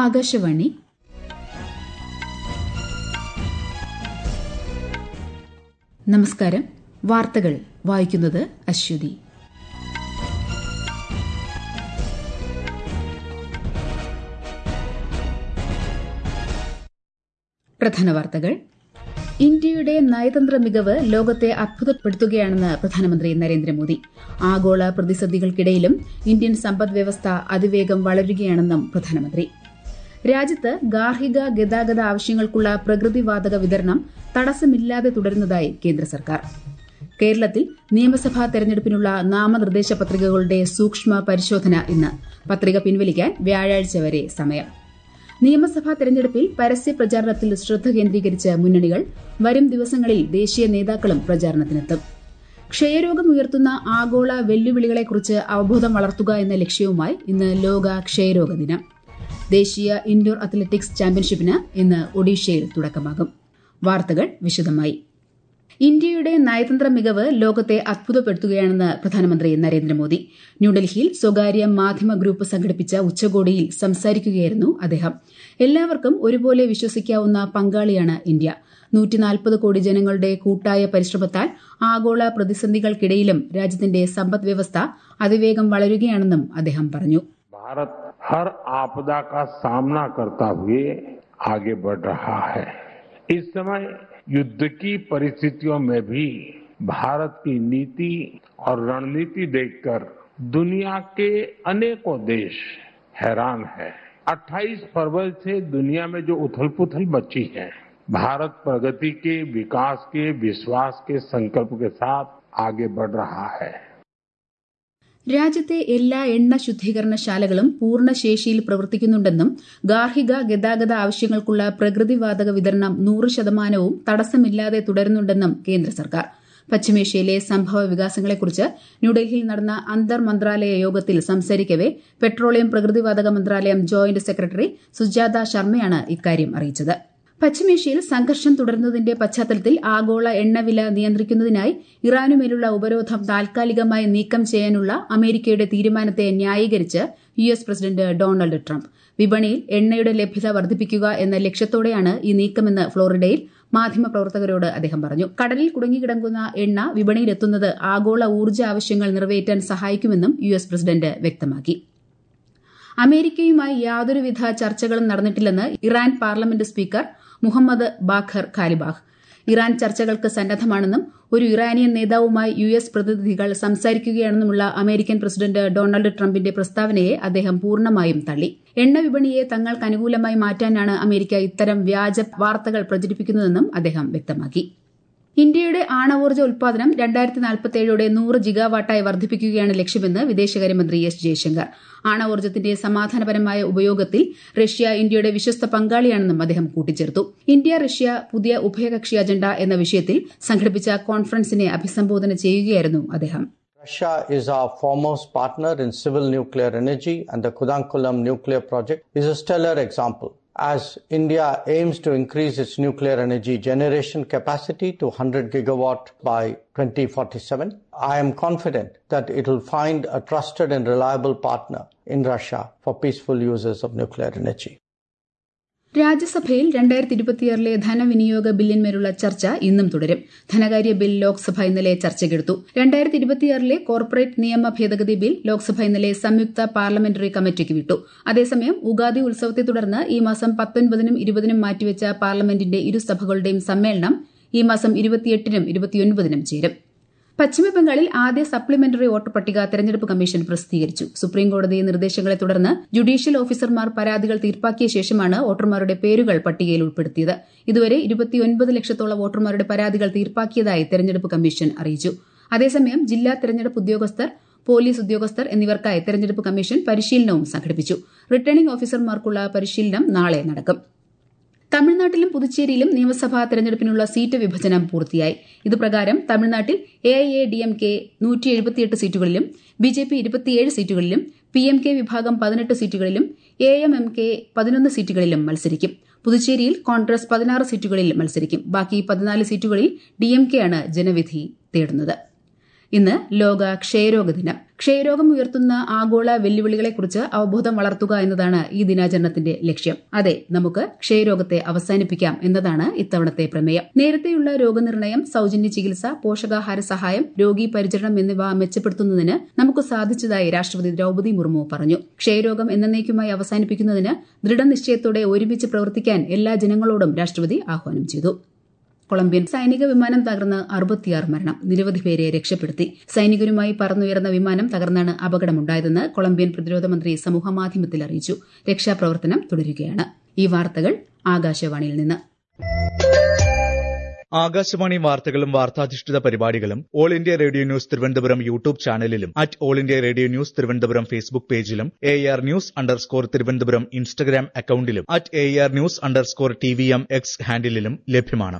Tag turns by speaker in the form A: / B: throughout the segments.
A: ആകാശവാണി നമസ്കാരം വാർത്തകൾ വായിക്കുന്നത് അശ്വതി പ്രധാന വാർത്തകൾ ഇന്ത്യയുടെ നയതന്ത്ര മികവ് ലോകത്തെ അത്ഭുതപ്പെടുത്തുകയാണെന്ന് പ്രധാനമന്ത്രി നരേന്ദ്രമോദി ആഗോള പ്രതിസന്ധികൾക്കിടയിലും ഇന്ത്യൻ സമ്പദ് വ്യവസ്ഥ അതിവേഗം വളരുകയാണെന്നും പ്രധാനമന്ത്രി രാജ്യത്ത് ഗാർഹിക ഗതാഗത ആവശ്യങ്ങൾക്കുള്ള പ്രകൃതിവാതക വിതരണം തടസ്സമില്ലാതെ തുടരുന്നതായി കേന്ദ്ര സർക്കാർ കേരളത്തിൽ നിയമസഭാ തെരഞ്ഞെടുപ്പിനുള്ള നാമനിർദ്ദേശ പത്രികകളുടെ സൂക്ഷ്മ പരിശോധന ഇന്ന് പത്രിക പിൻവലിക്കാൻ വ്യാഴാഴ്ച വരെ സമയം നിയമസഭാ തെരഞ്ഞെടുപ്പിൽ പരസ്യ പ്രചാരണത്തിൽ ശ്രദ്ധ കേന്ദ്രീകരിച്ച മുന്നണികൾ വരും ദിവസങ്ങളിൽ ദേശീയ നേതാക്കളും പ്രചാരണത്തിനെത്തും ക്ഷയരോഗം ഉയർത്തുന്ന ആഗോള വെല്ലുവിളികളെക്കുറിച്ച് അവബോധം വളർത്തുക എന്ന ലക്ഷ്യവുമായി ഇന്ന് ലോക ക്ഷയരോഗ ദിനം ദേശീയ ഇൻഡോർ അത്ലറ്റിക്സ് ചാമ്പ്യൻഷിപ്പിന് ഇന്ന് ഒഡീഷയിൽ തുടക്കമാകും വാർത്തകൾ വിശദമായി ഇന്ത്യയുടെ നയതന്ത്ര മികവ് ലോകത്തെ അത്ഭുതപ്പെടുത്തുകയാണെന്ന് പ്രധാനമന്ത്രി നരേന്ദ്രമോദി ന്യൂഡൽഹിയിൽ സ്വകാര്യ മാധ്യമ ഗ്രൂപ്പ് സംഘടിപ്പിച്ച ഉച്ചകോടിയിൽ സംസാരിക്കുകയായിരുന്നു അദ്ദേഹം എല്ലാവർക്കും ഒരുപോലെ വിശ്വസിക്കാവുന്ന പങ്കാളിയാണ് ഇന്ത്യ നൂറ്റിനാൽപ്പത് കോടി ജനങ്ങളുടെ കൂട്ടായ പരിശ്രമത്താൽ ആഗോള പ്രതിസന്ധികൾക്കിടയിലും രാജ്യത്തിന്റെ സമ്പദ് വ്യവസ്ഥ അതിവേഗം വളരുകയാണെന്നും അദ്ദേഹം പറഞ്ഞു
B: भारत हर आपदा का सामना करता हुए आगे बढ़ रहा है इस समय युद्ध की परिस्थितियों में भी भारत की नीति और रणनीति देखकर दुनिया के अनेकों देश हैरान है 28 फरवरी से दुनिया में जो उथल पुथल मची है भारत प्रगति के विकास के विश्वास के संकल्प के साथ आगे बढ़ रहा है
A: രാജ്യത്തെ എല്ലാ എണ്ണ ശുദ്ധീകരണശാലകളും പൂർണ്ണ ശേഷിയിൽ പ്രവർത്തിക്കുന്നുണ്ടെന്നും ഗാർഹിക ഗതാഗത ആവശ്യങ്ങൾക്കുള്ള പ്രകൃതിവാതക വിതരണം നൂറ് ശതമാനവും തടസ്സമില്ലാതെ തുടരുന്നുണ്ടെന്നും കേന്ദ്ര സർക്കാർ പശ്ചിമേഷ്യയിലെ സംഭവ വികാസങ്ങളെക്കുറിച്ച് ന്യൂഡൽഹിയിൽ നടന്ന അന്തർ മന്ത്രാലയ യോഗത്തിൽ സംസാരിക്കവെ പെട്രോളിയം പ്രകൃതിവാതക മന്ത്രാലയം ജോയിന്റ് സെക്രട്ടറി സുജാത ശർമ്മയാണ് ഇക്കാര്യം അറിയിച്ചത് പശ്ചിമേഷ്യയിൽ സംഘർഷം തുടരുന്നതിന്റെ പശ്ചാത്തലത്തിൽ ആഗോള എണ്ണവില നിയന്ത്രിക്കുന്നതിനായി ഇറാനുമേലുള്ള ഉപരോധം താൽക്കാലികമായി നീക്കം ചെയ്യാനുള്ള അമേരിക്കയുടെ തീരുമാനത്തെ ന്യായീകരിച്ച് U S president Donald Trump വിപണിയിൽ എണ്ണയുടെ ലഭ്യത വർദ്ധിപ്പിക്കുക എന്ന ലക്ഷ്യത്തോടെയാണ് ഈ നീക്കമെന്ന് ഫ്ലോറിഡയിൽ മാധ്യമപ്രവർത്തകരോട് അദ്ദേഹം പറഞ്ഞു കടലിൽ കുടുങ്ങിക്കിടക്കുന്ന എണ്ണ വിപണിയിലെത്തുന്നത് ആഗോള ഊർജ്ജ ആവശ്യങ്ങൾ നിറവേറ്റാൻ സഹായിക്കുമെന്നും യു എസ് പ്രസിഡന്റ് വ്യക്തമാക്കി അമേരിക്കയുമായി യാതൊരുവിധ ചർച്ചകളും നടന്നിട്ടില്ലെന്ന് Iran parliament speaker Mohammad Bagher Ghalibaf Iran ചർച്ചകൾക്ക് സന്നദ്ധമാണെന്നും ഒരു ഇറാനിയൻ നേതാവുമായി യു എസ് പ്രതിനിധികൾ സംസാരിക്കുകയാണെന്നുമുള്ള അമേരിക്കൻ പ്രസിഡന്റ് ഡൊണാൾഡ് ട്രംപിന്റെ പ്രസ്താവനയെ അദ്ദേഹം പൂർണ്ണമായും തള്ളി എണ്ണ വിപണിയെ തങ്ങൾക്ക് അനുകൂലമായി മാറ്റാനാണ് അമേരിക്ക ഇത്തരം വ്യാജ വാർത്തകൾ പ്രചരിപ്പിക്കുന്നതെന്നും അദ്ദേഹം വ്യക്തമാക്കി ഇന്ത്യയുടെ ആണവോർജ്ജ ഉൽപാദനം രണ്ടായിരത്തി നാൽപ്പത്തിയേഴോടെ നൂറ് ജിഗാവാട്ടായി വർദ്ധിപ്പിക്കുകയാണ് ലക്ഷ്യമെന്ന് വിദേശകാര്യമന്ത്രി എസ് ജയശങ്കർ ആണവോർജ്ജത്തിന്റെ സമാധാനപരമായ ഉപയോഗത്തിൽ റഷ്യ ഇന്ത്യയുടെ വിശ്വസ്ത പങ്കാളിയാണെന്നും അദ്ദേഹം കൂട്ടിച്ചേർത്തു ഇന്ത്യ റഷ്യ പുതിയ ഉഭയകക്ഷി അജണ്ട എന്ന വിഷയത്തിൽ സംഘടിപ്പിച്ച കോൺഫറൻസിനെ അഭിസംബോധന ചെയ്യുകയായിരുന്നു അദ്ദേഹം
C: Russia is our foremost partner in civil nuclear energy, and the Kudankulam nuclear project is a stellar example. As India aims to increase its nuclear energy generation capacity to 100 gigawatt by 2047, I am confident that it will find a trusted and reliable partner in Russia for peaceful users of nuclear energy.
A: രാജ്യസഭയിൽ രണ്ടായിരത്തി ഇരുപത്തിയാറിലെ ധനവിനിയോഗ ബില്ലിന്മേലുള്ള ചർച്ച ഇന്നും തുടരും ധനകാര്യ bill Lok Sabha ഇന്നലെ ചർച്ചയ്ക്കെടുത്തു രണ്ടായിരത്തി ഇരുപത്തിയാറിലെ കോർപ്പറേറ്റ് നിയമ ഭേദഗതി ബിൽ ലോക്സഭ ഇന്നലെ സംയുക്ത പാർലമെന്ററി കമ്മിറ്റിക്ക് വിട്ടു അതേസമയം ഉഗാദി ഉത്സവത്തെ തുടർന്ന് ഈ മാസം പത്തൊൻപതിനും ഇരുപതിനും മാറ്റിവെച്ച പാർലമെന്റിന്റെ ഇരുസഭകളുടെയും സമ്മേളനം ഈ മാസം ഇരുപത്തിയെട്ടിനും ഇരുപത്തിയൊൻപതിനും ചേരും പശ്ചിമബംഗാളിൽ ആദ്യ സപ്ലിമെന്ററി വോട്ടർ പട്ടിക തെരഞ്ഞെടുപ്പ് കമ്മീഷൻ പ്രസിദ്ധീകരിച്ചു സുപ്രീംകോടതി നിർദ്ദേശങ്ങളെ തുടർന്ന് ജുഡീഷ്യൽ ഓഫീസർമാർ പരാതികൾ തീർപ്പാക്കിയ ശേഷമാണ് വോട്ടർമാരുടെ പേരുകൾ പട്ടികയിൽ ഉൾപ്പെടുത്തിയത് ഇതുവരെ ഇരുപത്തിയൊൻപത് ലക്ഷത്തോളം വോട്ടർമാരുടെ പരാതികൾ തീർപ്പാക്കിയതായി തെരഞ്ഞെടുപ്പ് കമ്മീഷൻ അറിയിച്ചു അതേസമയം ജില്ലാ തെരഞ്ഞെടുപ്പ് ഉദ്യോഗസ്ഥർ പോലീസ് ഉദ്യോഗസ്ഥർ എന്നിവർക്കായി തെരഞ്ഞെടുപ്പ് കമ്മീഷൻ പരിശീലനവും സംഘടിപ്പിച്ചു റിട്ടേണിംഗ് ഓഫീസർമാർക്കുള്ള പരിശീലനം നാളെ നടക്കും തമിഴ്നാട്ടിലും പുതുച്ചേരിയിലും നിയമസഭാ തെരഞ്ഞെടുപ്പിനുള്ള സീറ്റ് വിഭജനം പൂർത്തിയായി ഇതുപ്രകാരം തമിഴ്നാട്ടിൽ A I A D M K നൂറ്റി എഴുപത്തിയെട്ട് സീറ്റുകളിലും ബി ജെ പി ഇരുപത്തിയേഴ് സീറ്റുകളിലും പി എം കെ വിഭാഗം പതിനെട്ട് സീറ്റുകളിലും എ എം എം കെ പതിനൊന്ന് സീറ്റുകളിലും മത്സരിക്കും പുതുച്ചേരിയിൽ കോൺഗ്രസ് പതിനാറ് സീറ്റുകളിൽ മത്സരിക്കും ബാക്കി പതിനാല് സീറ്റുകളിൽ ഡി എം കെയാണ് ജനവിധി തേടുന്നത് ഇന്ന് ലോക ക്ഷയരോഗ ദിനം ക്ഷയരോഗം ഉയർത്തുന്ന ആഗോള വെല്ലുവിളികളെക്കുറിച്ച് അവബോധം വളർത്തുക എന്നതാണ് ഈ ദിനാചരണത്തിന്റെ ലക്ഷ്യം അതെ നമുക്ക് ക്ഷയരോഗത്തെ അവസാനിപ്പിക്കാം എന്നതാണ് ഇത്തവണത്തെ പ്രമേയം നേരത്തെയുള്ള രോഗനിർണയം സൌജന്യ ചികിത്സ പോഷകാഹാര സഹായം രോഗി പരിചരണം എന്നിവ മെച്ചപ്പെടുത്തുന്നതിന് നമുക്ക് സാധിച്ചതായി രാഷ്ട്രപതി ദ്രൌപദി മുർമു പറഞ്ഞു ക്ഷയരോഗം എന്നേക്കുമായി അവസാനിപ്പിക്കുന്നതിന് ദൃഢനിശ്ചയത്തോടെ ഒരുമിച്ച് പ്രവർത്തിക്കാൻ എല്ലാ ജനങ്ങളോടും രാഷ്ട്രപതി ആഹ്വാനം ചെയ്തു കൊളംബിയൻ സൈനിക വിമാനം തകർന്ന് അറുപത്തിയാറ് മരണം നിരവധി പേരെ രക്ഷപ്പെടുത്തി സൈനികരുമായി പറന്നുയർന്ന വിമാനം തകർന്നാണ് അപകടമുണ്ടായതെന്ന് കൊളംബിയൻ പ്രതിരോധ മന്ത്രി സമൂഹമാധ്യമത്തിൽ അറിയിച്ചു രക്ഷാപ്രവർത്തനം തുടരുകയാണ് ഈ വാർത്തകൾ ആകാശവാണിയിൽ നിന്ന്
D: ആകാശവാണി വാർത്തകളും വാർത്താധിഷ്ഠിത പരിപാടികളും all India radio news Thiruvananthapuram YouTube ചാനലിലും at all India radio news Thiruvananthapuram Facebook പേജിലും A R news underscore Thiruvananthapuram Instagram അക്കൌണ്ടിലും at A R news underscore T V M X ഹാൻഡിലും ലഭ്യമാണ്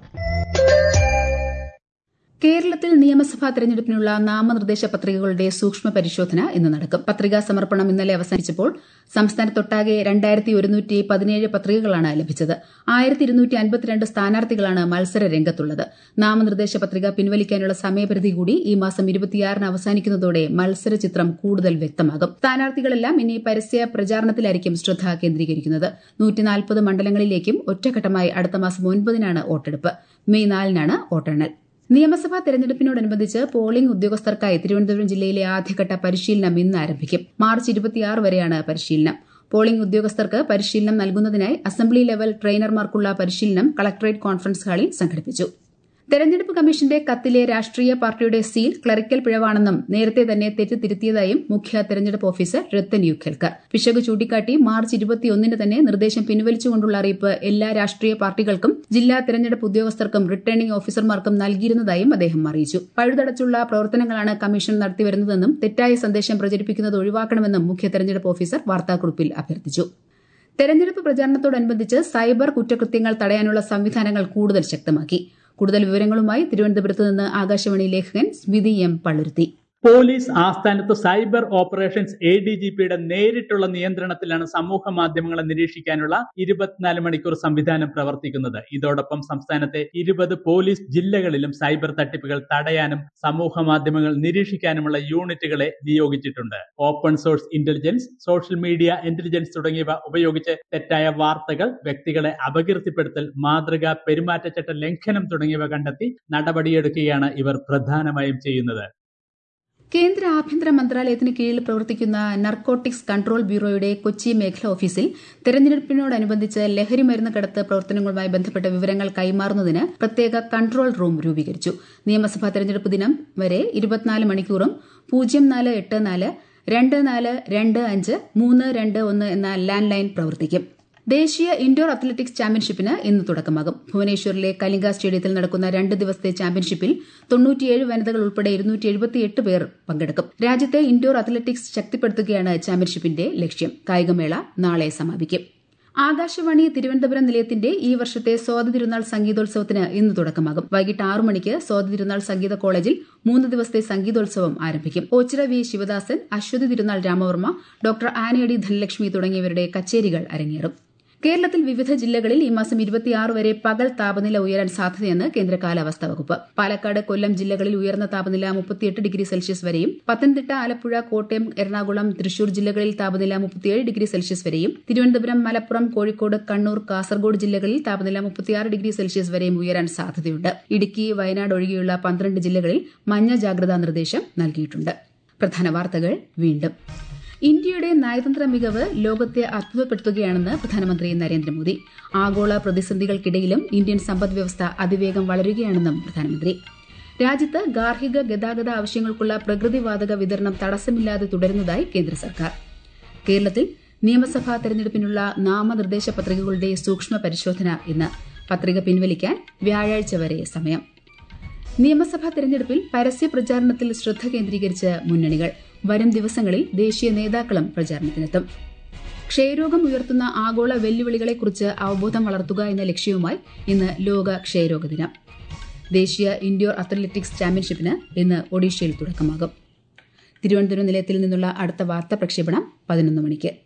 A: കേരളത്തിൽ നിയമസഭാ തെരഞ്ഞെടുപ്പിനുള്ള നാമനിർദ്ദേശ പത്രികകളുടെ സൂക്ഷ്മ പരിശോധന ഇന്ന് നടക്കും പത്രികാ സമർപ്പണം ഇന്നലെ അവസാനിച്ചപ്പോൾ സംസ്ഥാനത്തൊട്ടാകെ രണ്ടായിരത്തി ഒരുന്നൂറ്റി പതിനേഴ് പത്രികകളാണ് ലഭിച്ചത് ആയിരത്തി ഇരുന്നൂറ്റി അൻപത്തിരണ്ട് സ്ഥാനാർത്ഥികളാണ് മത്സര രംഗത്തുള്ളത് നാമനിർദ്ദേശ പത്രിക പിൻവലിക്കാനുള്ള സമയപരിധി കൂടി ഈ മാസം ഇരുപത്തിയാറിന് അവസാനിക്കുന്നതോടെ മത്സര ചിത്രം കൂടുതൽ വ്യക്തമാകും സ്ഥാനാർത്ഥികളെല്ലാം ഇനി പരസ്യ പ്രചാരണത്തിലായിരിക്കും ശ്രദ്ധ കേന്ദ്രീകരിക്കുന്നത് നൂറ്റിനാൽപ്പത് മണ്ഡലങ്ങളിലേക്കും ഒറ്റഘട്ടമായി അടുത്ത മാസം ഒൻപതിനാണ് വോട്ടെടുപ്പ് മെയ് നാലിനാണ് വോട്ടെണ്ണൽ നിയമസഭാ തെരഞ്ഞെടുപ്പിനോടനുബന്ധിച്ച് പോളിംഗ് ഉദ്യോഗസ്ഥർക്കായി തിരുവനന്തപുരം ജില്ലയിലെ ആദ്യഘട്ട പരിശീലനം ഇന്ന് ആരംഭിക്കും മാർച്ച് ഇരുപത്തിയാറ് വരെയാണ് പരിശീലനം പോളിംഗ് ഉദ്യോഗസ്ഥർക്ക് പരിശീലനം നൽകുന്നതിനായി അസംബ്ലി ലെവൽ ട്രെയിനർമാർക്കുള്ള പരിശീലനം കളക്ടറേറ്റ് കോൺഫറൻസ് ഹാളിൽ സംഘടിപ്പിച്ചു തെരഞ്ഞെടുപ്പ് കമ്മീഷന്റെ കത്തിലെ രാഷ്ട്രീയ പാർട്ടിയുടെ സീൽ ക്ലറിക്കൽ പിഴവാണെന്നും നേരത്തെ തന്നെ തെറ്റ് തിരുത്തിയതായും മുഖ്യ തെരഞ്ഞെടുപ്പ് ഓഫീസർ രത്തൻ യു ഖേൽക്കർ പിശക് ചൂണ്ടിക്കാട്ടി മാർച്ച് ഇരുപത്തിയൊന്നിന് തന്നെ നിർദ്ദേശം പിൻവലിച്ചുകൊണ്ടുള്ള അറിയിപ്പ് എല്ലാ രാഷ്ട്രീയ പാർട്ടികൾക്കും ജില്ലാ തെരഞ്ഞെടുപ്പ് ഉദ്യോഗസ്ഥർക്കും റിട്ടേണിംഗ് ഓഫീസർമാർക്കും നൽകിയിരുന്നതായും അദ്ദേഹം അറിയിച്ചു പഴുതടച്ചുള്ള പ്രവർത്തനങ്ങളാണ് കമ്മീഷൻ നടത്തിവരുന്നതെന്നും തെറ്റായ സന്ദേശം പ്രചരിപ്പിക്കുന്നത് ഒഴിവാക്കണമെന്നും മുഖ്യ തെരഞ്ഞെടുപ്പ് ഓഫീസർ വാർത്താക്കുറിപ്പിൽ അഭ്യർത്ഥിച്ചു തെരഞ്ഞെടുപ്പ് പ്രചാരണത്തോടനുബന്ധിച്ച് സൈബർ കുറ്റകൃത്യങ്ങൾ തടയാനുള്ള സംവിധാനങ്ങൾ കൂടുതൽ ശക്തമാക്കി കൂടുതൽ വിവരങ്ങളുമായി തിരുവനന്തപുരത്ത് നിന്ന് ആകാശവാണി ലേഖകൻ സ്മിതി എം പള്ളുരുത്തി
E: പോലീസ് ആസ്ഥാനത്ത് cyber operations A D G പിയുടെ നേരിട്ടുള്ള നിയന്ത്രണത്തിലാണ് സമൂഹ മാധ്യമങ്ങളെ നിരീക്ഷിക്കാനുള്ള ഇരുപത്തിനാല് മണിക്കൂർ സംവിധാനം പ്രവർത്തിക്കുന്നത് ഇതോടൊപ്പം സംസ്ഥാനത്തെ ഇരുപത് പോലീസ് ജില്ലകളിലും സൈബർ തട്ടിപ്പുകൾ തടയാനും സമൂഹ മാധ്യമങ്ങൾ നിരീക്ഷിക്കാനുമുള്ള യൂണിറ്റുകളെ നിയോഗിച്ചിട്ടുണ്ട് open source intelligence social media intelligence തുടങ്ങിയവ ഉപയോഗിച്ച് തെറ്റായ വാർത്തകൾ വ്യക്തികളെ അപകീർത്തിപ്പെടുത്തൽ മാതൃകാ പെരുമാറ്റച്ചട്ട ലംഘനം തുടങ്ങിയവ കണ്ടെത്തി നടപടിയെടുക്കുകയാണ് ഇവർ പ്രധാനമായും ചെയ്യുന്നത്
A: കേന്ദ്ര ആഭ്യന്തര മന്ത്രാലയത്തിന് കീഴിൽ പ്രവർത്തിക്കുന്ന നർക്കോട്ടിക്സ് കൺട്രോൾ ബ്യൂറോയുടെ കൊച്ചി മേഖലാ ഓഫീസിൽ തെരഞ്ഞെടുപ്പിനോടനുബന്ധിച്ച് ലഹരി മരുന്ന് കടത്ത് പ്രവർത്തനങ്ങളുമായി ബന്ധപ്പെട്ട വിവരങ്ങൾ കൈമാറുന്നതിന് പ്രത്യേക കൺട്രോൾ റൂം രൂപീകരിച്ചു നിയമസഭാ തെരഞ്ഞെടുപ്പ് ദിനം വരെ ഇരുപത്തിനാല് മണിക്കൂറും പൂജ്യം നാല് എട്ട് നാല് രണ്ട് നാല് രണ്ട് അഞ്ച് മൂന്ന് രണ്ട് ഒന്ന് എന്ന ലാൻഡ് ലൈൻ പ്രവർത്തിക്കും ദേശീയ ഇൻഡോർ അത്ലറ്റിക്സ് ചാമ്പ്യൻഷിപ്പിന് ഇന്ന് തുടക്കമാകും ഭുവനേശ്വറിലെ കലിംഗ സ്റ്റേഡിയത്തിൽ നടക്കുന്ന രണ്ട് ദിവസത്തെ ചാമ്പ്യൻഷിപ്പിൽ തൊണ്ണൂറ്റിയേഴ് വനിതകൾ ഉൾപ്പെടെ ഇരുന്നൂറ്റി എഴുപത്തിയെട്ട് പേർ പങ്കെടുക്കും രാജ്യത്തെ ഇൻഡോർ അത്ലറ്റിക്സ് ശക്തിപ്പെടുത്തുകയാണ് ചാമ്പ്യൻഷിപ്പിന്റെ ലക്ഷ്യം കായികമേള നാളെ സമാപിക്കും ആകാശവാണി തിരുവനന്തപുരം നിലയത്തിന്റെ ഈ വർഷത്തെ സ്വാതി തിരുനാൾ സംഗീതോത്സവത്തിന് ഇന്ന് തുടക്കമാകും വൈകിട്ട് ആറു മണിക്ക് സ്വാതി തിരുനാൾ സംഗീത കോളേജിൽ മൂന്ന് ദിവസത്തെ സംഗീതോത്സവം ആരംഭിക്കും ഓച്ചിറ വി ശിവദാസൻ അശ്വതി തിരുനാൾ രാമവർമ്മ ഡോക്ടർ ആനയടി ധനലക്ഷ്മി തുടങ്ങിയവരുടെ കച്ചേരികൾ അരങ്ങേറും കേരളത്തിൽ വിവിധ ജില്ലകളിൽ ഈ മാസം ഇരുപത്തിയാറ് വരെ പകൽ താപനില ഉയരാൻ സാധ്യതയെന്ന് കേന്ദ്ര കാലാവസ്ഥാ വകുപ്പ് പാലക്കാട് കൊല്ലം ജില്ലകളിൽ ഉയർന്ന താപനില മുപ്പത്തിയെട്ട് ഡിഗ്രി സെൽഷ്യസ് വരെയും പത്തനംതിട്ട ആലപ്പുഴ കോട്ടയം എറണാകുളം തൃശൂർ ജില്ലകളിൽ താപനില മുപ്പത്തിയേഴ് ഡിഗ്രി സെൽഷ്യസ് വരെയും തിരുവനന്തപുരം മലപ്പുറം കോഴിക്കോട് കണ്ണൂർ കാസർഗോഡ് ജില്ലകളിൽ താപനില മുപ്പത്തിയാറ് ഡിഗ്രി സെൽഷ്യസ് വരെയും ഉയരാൻ സാധ്യതയുണ്ട് ഇടുക്കി വയനാട് ഒഴികെയുള്ള പന്ത്രണ്ട് ജില്ലകളിൽ മഞ്ഞ ജാഗ്രതാ നിർദ്ദേശം നൽകിയിട്ടുണ്ട് പ്രധാന വാർത്തകൾ വീണ്ടും ഇന്ത്യയുടെ നയതന്ത്ര മികവ് ലോകത്തെ അത്ഭുതപ്പെടുത്തുകയാണെന്ന് പ്രധാനമന്ത്രി നരേന്ദ്രമോദി ആഗോള പ്രതിസന്ധികൾക്കിടയിലും ഇന്ത്യൻ സമ്പദ് വ്യവസ്ഥ അതിവേഗം വളരുകയാണെന്നും പ്രധാനമന്ത്രി രാജ്യത്ത് ഗാർഹിക ഗതാഗത ആവശ്യങ്ങൾക്കുള്ള പ്രകൃതിവാതക വിതരണം തടസ്സമില്ലാതെ തുടരുന്നതായി കേന്ദ്ര സർക്കാർ കേരളത്തിൽ നിയമസഭാ തെരഞ്ഞെടുപ്പിനുള്ള നാമനിർദ്ദേശ പത്രികകളുടെ സൂക്ഷ്മ പരിശോധന ഇന്ന് പത്രിക പിൻവലിക്കാൻ വ്യാഴാഴ്ച വരെ സമയം നിയമസഭാ തെരഞ്ഞെടുപ്പിൽ പരസ്യ പ്രചാരണത്തിൽ ശ്രദ്ധ കേന്ദ്രീകരിച്ച് മുന്നണികൾ വരും ദിവസങ്ങളിൽ ദേശീയ നേതാക്കളും പ്രചാരണത്തിനെത്തും ക്ഷയരോഗം ഉയർത്തുന്ന ആഗോള വെല്ലുവിളികളെക്കുറിച്ച് അവബോധം വളർത്തുക എന്ന ലക്ഷ്യവുമായി ഇന്ന് ലോക ക്ഷയരോഗ ദിനം ദേശീയ ഇൻഡോർ അത്ലറ്റിക്സ് ചാമ്പ്യൻഷിപ്പിന് ഇന്ന് ഒഡീഷയിൽ തുടക്കമാകും തിരുവനന്തപുരം നിലയത്തിൽ നിന്നുള്ള അടുത്ത വാർത്താ പ്രക്ഷേപണം പതിനൊന്ന് മണിക്ക്